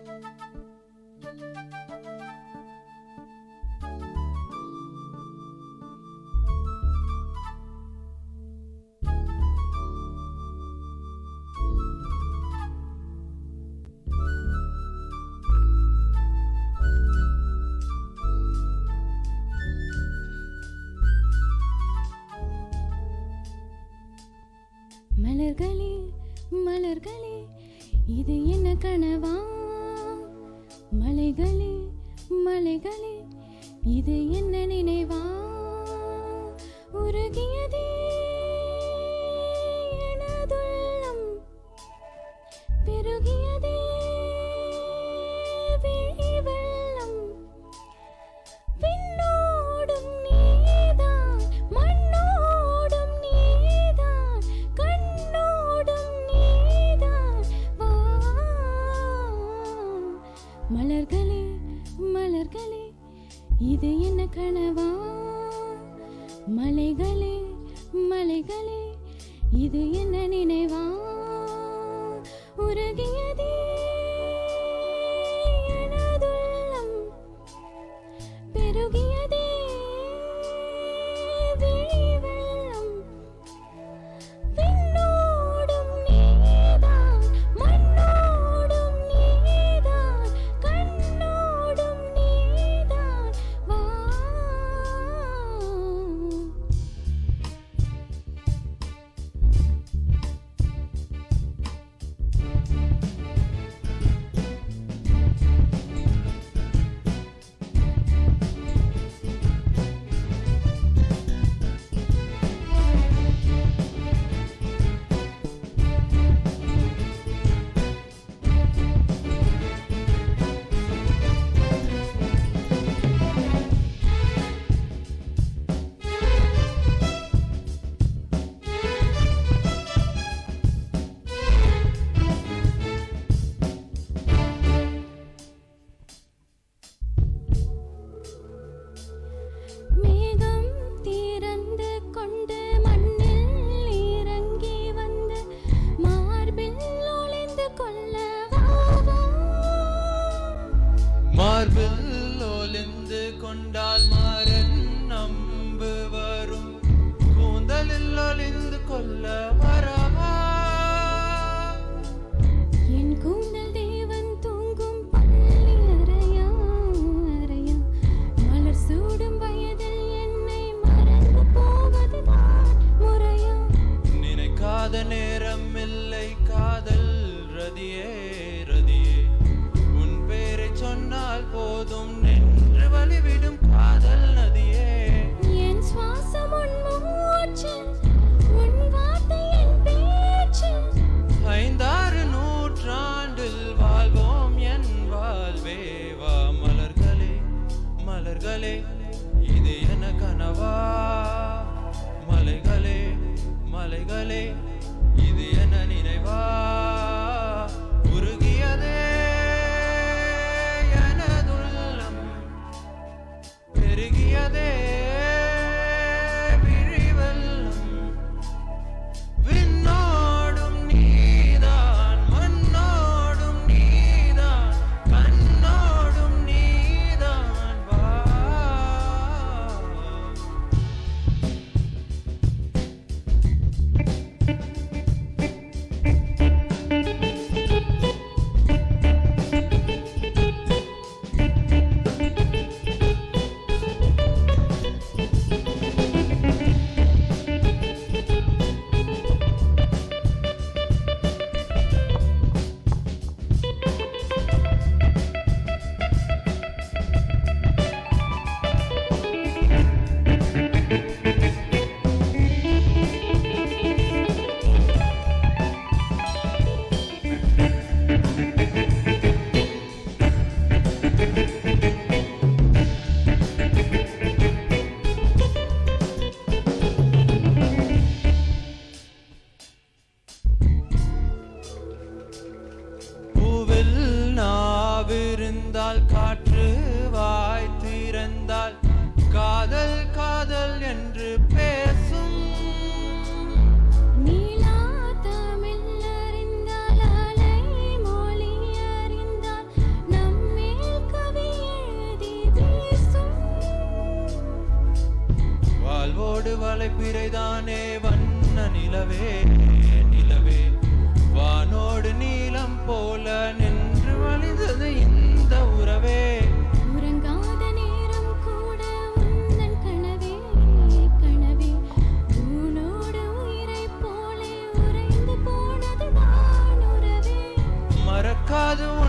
மலர்களே மலர்களே இது என்ன கனவா மலைகளே மலைகளே இது என்ன நினைவா உருகியதே எனதுள்ளம் பெருகியதே விழி வெள்ளம் விண்ணோடும் நீதான் மண்ணோடும் நீதான் கண்ணோடும் நீதான் வா மலர்களே மலர்களே இது என்ன கனவா மலைகளே மலைகளே இது என்ன நினைவா உருகியதே எனதுள்ளம் பெருகியதே விழி வெள்ளம் விண்ணோடும் நீதான் மண்ணோடும் நீதான் கண்ணோடும் நீதான் வா மேகம் திறந்து கொண்டு மண்ணில் இறங்கி வந்து மார்பில் ஒளிந்து கொள்ள வா, வா. மார்பில் ஒளிந்து கொண்டால் மாறன் நம்பு வரும் கூந்தலில் ஒளிந்து கொள்ள வரவா என் கூந்தல் தேவன் தூங்கும் பள்ளி அறையா அறையா மலர் சூடும் வயதில் என்னை மறந்து போவதுதான் முறையா நினைக்காத நேரம் இல்லை காதல் ரதியே ரதியே உன் பேரை சொன்னால் போதும் நின்று வழிவிடும் காதல் நதியே என் சுவாசம் உன் மூச்சு உன் வார்த்தை என் பேச்சு ஐந்தாறு நூற்றாண்டில் வாழ்வோம் என் வாழ்வே வா மலர்களே மலர்களே இது என கனவா மலைகளே மலைகளே இது என நினைவா உருகியதே எனதுள்ளம் பெருகியதே விழி வெள்ளம் விண்ணோடும் நீதான் மண்ணோடும் நீதான் கண்ணோடும் நீதான் வா மலர்களே நீதானே வண்ண நிலவே நிலவே வானோடு நீலம் போல நின்று வழிந்தது இந்த உறவே உறங்காத நேரம் கூட உந்தன் கனவே கனவே உன்னோடு உயிரைப் போலே உறைந்து போனது நான் உறவே மறக்காது